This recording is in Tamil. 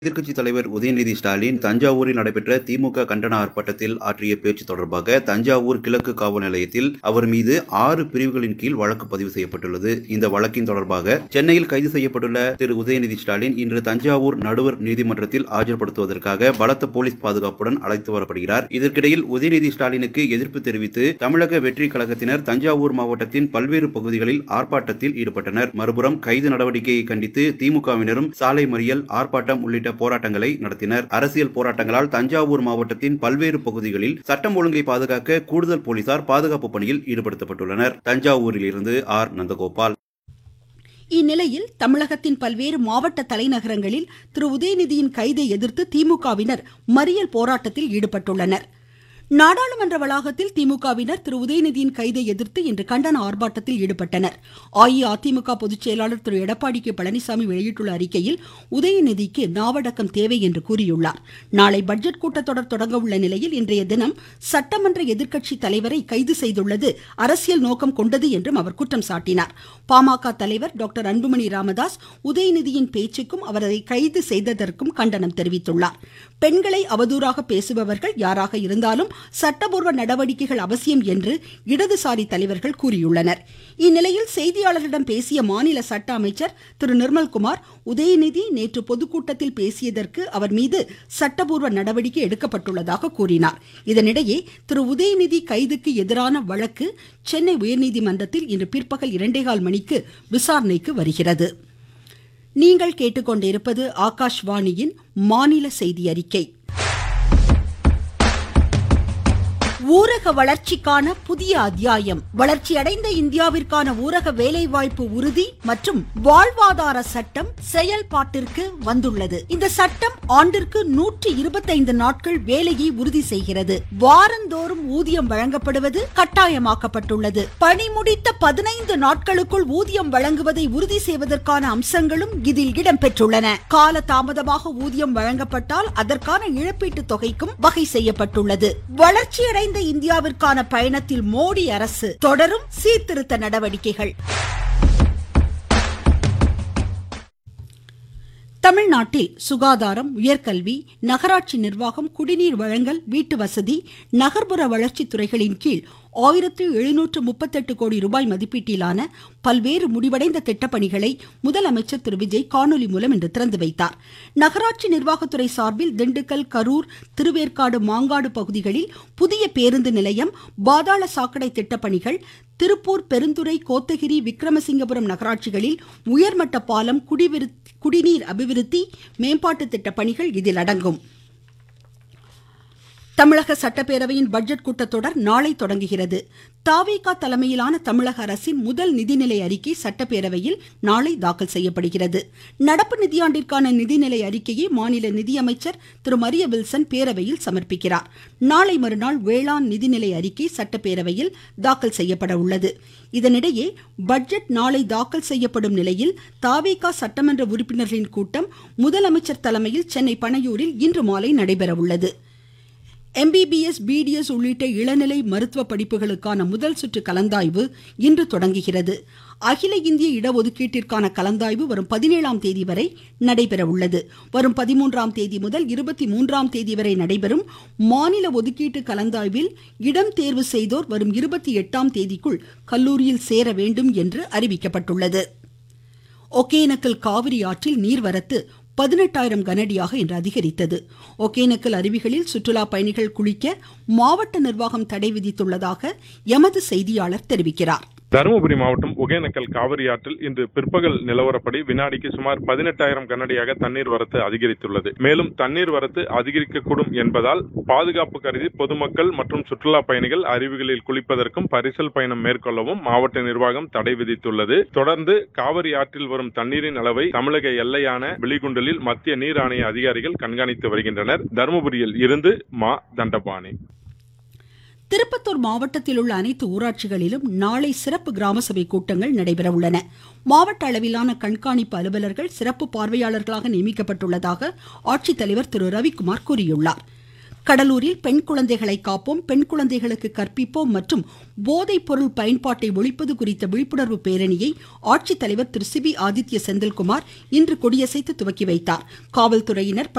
எதிர்க்கட்சித் தலைவர் உதயநிதி ஸ்டாலின் தஞ்சாவூரில் நடைபெற்ற திமுக கண்டன ஆர்ப்பாட்டத்தில் ஆற்றிய பேச்சு தொடர்பாக தஞ்சாவூர் கிழக்கு காவல் நிலையத்தில் அவர் மீது ஆறு பிரிவுகளின் கீழ் வழக்கு பதிவு செய்யப்பட்டுள்ளது இந்த வழக்கின் தொடர்பாக சென்னையில் கைது செய்யப்பட்டுள்ள திரு உதயநிதி ஸ்டாலின் இன்று தஞ்சாவூர் நடுவர் நீதிமன்றத்தில் ஆஜர்படுத்துவதற்காக பலத்த போலீஸ் பாதுகாப்புடன் அழைத்து வரப்படுகிறார் இதற்கிடையில் உதயநிதி ஸ்டாலினுக்கு எதிர்ப்பு தெரிவித்து தமிழக வெற்றி கழகத்தினர் தஞ்சாவூர் மாவட்டத்தின் பல்வேறு பகுதிகளில் ஆர்ப்பாட்டத்தில் ஈடுபட்டனர் மறுபுறம் கைது நடவடிக்கையை கண்டித்து திமுகவினரும் சாலை மறியல் ஆர்ப்பாட்டம் உள்ளிட்ட போராட்டங்களை நடத்தினர் அரசியல் போராட்டங்களால் தஞ்சாவூர் மாவட்டத்தின் பல்வேறு பகுதிகளில் சட்டம் ஒழுங்கை பாதுகாக்க கூடுதல் போலீசார் பாதுகாப்பு பணியில் ஈடுபடுத்தப்பட்டுள்ளனர் தஞ்சாவூரில் இருந்து ஆர் நந்தகோபால் இந்நிலையில் தமிழகத்தின் பல்வேறு மாவட்ட தலைநகரங்களில் திரு உதயநிதியின் கைதை எதிர்த்து திமுகவினர் மறியல் போராட்டத்தில் ஈடுபட்டுள்ளனர் நாடாளுமன்ற வளாகத்தில் திமுகவினர் திரு உதயநிதியின் கைதை எதிர்த்து இன்று கண்டன ஆர்ப்பாட்டத்தில் ஈடுபட்டனர் அஇஅதிமுக பொதுச் செயலாளர் திரு எடப்பாடி கே பழனிசாமி வெளியிட்டுள்ள அறிக்கையில் உதயநிதிக்கு நாவடக்கம் தேவை என்று கூறியுள்ளார் நாளை பட்ஜெட் கூட்டத்தொடர் தொடங்க உள்ள நிலையில் இன்றைய தினம் சட்டமன்ற எதிர்க்கட்சி தலைவரை கைது செய்துள்ளது அரசியல் நோக்கம் கொண்டது என்றும் அவர் குற்றம் சாட்டினார் பாமக தலைவர் டாக்டர் அன்புமணி ராமதாஸ் உதயநிதியின் பேச்சுக்கும் அவரை கைது செய்ததற்கும் கண்டனம் தெரிவித்துள்ளார் பெண்களை அவதூறாக பேசுபவர்கள் யாராக இருந்தாலும் சட்டபூர்வ நடவடிக்கைகள் அவசியம் என்று இடதுசாரி தலைவர்கள் கூறியுள்ளனர் இந்நிலையில் செய்தியாளர்களிடம் பேசிய மாநில சட்ட அமைச்சர் திரு நிர்மல்குமார் உதயநிதி நேற்று பொதுக்கூட்டத்தில் பேசியதற்கு அவர் மீது சட்டபூர்வ நடவடிக்கை எடுக்கப்பட்டுள்ளதாக கூறினார் இதனிடையே திரு உதயநிதி கைதுக்கு எதிரான வழக்கு சென்னை உயர்நீதிமன்றத்தில் இன்று பிற்பகல் இரண்டேகால் மணிக்கு விசாரணைக்கு வருகிறது நீங்கள் கேட்டுக்கொண்டிருப்பது ஆகாஷ்வாணியின் மாநில செய்தி அறிக்கை ஊரக வளர்ச்சிக்கான புதிய அத்தியாயம் வளர்ச்சியடைந்த இந்தியாவிற்கான ஊரக வேலைவாய்ப்பு உறுதி மற்றும் வாழ்வாதார சட்டம் செயல்பாட்டிற்கு வந்துள்ளது இந்த சட்டம் ஆண்டிற்கு நூற்றி இருபத்தைந்து நாட்கள் வேலையை உறுதி செய்கிறது வாரந்தோறும் ஊதியம் வழங்கப்படுவது கட்டாயமாக்கப்பட்டுள்ளது பணி முடித்த பதினைந்து நாட்களுக்குள் ஊதியம் வழங்குவதை உறுதி செய்வதற்கான அம்சங்களும் இதில் இடம்பெற்றுள்ளன கால தாமதமாக ஊதியம் வழங்கப்பட்டால் அதற்கான இழப்பீட்டுத் தொகைக்கும் வகை செய்யப்பட்டுள்ளது வளர்ச்சியடைந்த இந்தியாவிற்கான பயணத்தில் மோடி அரசு தொடரும் சீர்திருத்த நடவடிக்கைகள் தமிழ்நாட்டில் சுகாதாரம் உயர்கல்வி நகராட்சி நிர்வாகம் குடிநீர் வழங்கல் வீட்டு வசதி நகர்ப்புற வளர்ச்சி துறைகளின் கீழ் ஆயிரத்து எழுநூற்று முப்பத்தெட்டு கோடி ரூபாய் மதிப்பீட்டிலான பல்வேறு முடிவடைந்த திட்டப்பணிகளை முதலமைச்சர் திரு விஜய் காணொலி மூலம் இன்று திறந்து வைத்தார் நகராட்சி நிர்வாகத்துறை சார்பில் திண்டுக்கல் கரூர் திருவேற்காடு மாங்காடு பகுதிகளில் புதிய பேருந்து நிலையம் பாதாள சாக்கடை திட்டப்பணிகள் திருப்பூர் பெருந்துறை கோத்தகிரி விக்ரமசிங்கபுரம் நகராட்சிகளில் உயர்மட்ட பாலம் குடிநீர் அபிவிருத்தி மேம்பாட்டு திட்டப்பணிகள் இதில் அடங்கும் தமிழக சட்டப்பேரவையின் பட்ஜெட் கூட்டத்தொடர் நாளை தொடங்குகிறது தாவேகா தலைமையிலான தமிழக அரசின் முதல் நிதிநிலை அறிக்கை சட்டப்பேரவையில் நாளை தாக்கல் செய்யப்படுகிறது நடப்பு நிதியாண்டிற்கான நிதிநிலை அறிக்கையை மாநில நிதியமைச்சர் திரு மரிய வில்சன் பேரவையில் சமர்ப்பிக்கிறார் நாளை மறுநாள் வேளாண் நிதிநிலை அறிக்கை சட்டப்பேரவையில் தாக்கல் செய்யப்பட உள்ளது இதனிடையே பட்ஜெட் நாளை தாக்கல் செய்யப்படும் நிலையில் தாவேகா சட்டமன்ற உறுப்பினர்களின் கூட்டம் முதலமைச்சர் தலைமையில் சென்னை பனையூரில் இன்று மாலை நடைபெற உள்ளது எம்பிபிஎஸ் பிடிஎஸ் உள்ளிட்ட இளநிலை மருத்துவ படிப்புகளுக்கான முதல் சுற்று கலந்தாய்வு இன்று தொடங்குகிறது அகில இந்திய இடஒதுக்கீட்டிற்கான கலந்தாய்வு வரும் பதினேழாம் தேதி வரை நடைபெற உள்ளது வரும் பதிமூன்றாம் தேதி முதல் இருபத்தி மூன்றாம் தேதி வரை நடைபெறும் மாநில ஒதுக்கீட்டு கலந்தாய்வில் இடம் தேர்வு செய்தோர் வரும் இருபத்தி எட்டாம் தேதிக்குள் கல்லூரியில் சேர வேண்டும் என்று அறிவிக்கப்பட்டுள்ளது ஒகேனக்கல் காவிரி ஆற்றில் நீர்வரத்து பதினெட்டாயிரம் கனடியாக இன்று அதிகரித்தது ஒகேனக்கல் அருவிகளில் சுற்றுலா பயணிகள் குளிக்க மாவட்ட நிர்வாகம் தடை விதித்துள்ளதாக எமது செய்தியாளர் தெரிவிக்கிறார் தருமபுரி மாவட்டம் ஒகேனக்கல் காவிரி ஆற்றில் இன்று பிற்பகல் நிலவரப்படி வினாடிக்கு சுமார் பதினெட்டாயிரம் கனடியாக தண்ணீர் வரத்து அதிகரித்துள்ளது மேலும் தண்ணீர் வரத்து அதிகரிக்கக்கூடும் என்பதால் பாதுகாப்பு கருதி பொதுமக்கள் மற்றும் சுற்றுலா பயணிகள் அருவிகளில் குளிப்பதற்கும் பரிசல் பயணம் மேற்கொள்ளவும் மாவட்ட நிர்வாகம் தடை விதித்துள்ளது தொடர்ந்து காவிரி ஆற்றில் வரும் தண்ணீரின் அளவை தமிழக எல்லையான வெளிகுண்டலில் மத்திய நீர் ஆணைய அதிகாரிகள் கண்காணித்து வருகின்றனர் தருமபுரியில் இருந்து மா தண்டபாணி திருப்பத்தூர் மாவட்டத்தில் உள்ள அனைத்து ஊராட்சிகளிலும் நாளை சிறப்பு கிராம சபை கூட்டங்கள் நடைபெற உள்ளன மாவட்ட அளவிலான கண்காணிப்பு அலுவலர்கள் சிறப்பு பார்வையாளர்களாக நியமிக்கப்பட்டுள்ளதாக ஆட்சித்தலைவர் திரு ரவிக்குமார் கூறியுள்ளார் கடலூரில் பெண் குழந்தைகளை காப்போம் பெண் குழந்தைகளுக்கு கற்பிப்போம் மற்றும் போதைப் பொருள் பயன்பாட்டை ஒழிப்பது குறித்த விழிப்புணர்வு பேரணியை ஆட்சித்தலைவர் திரு சிபி ஆதித்ய செந்தில்குமார் இன்று கொடியசைத்து துவக்கி வைத்தார் காவல்துறையினர்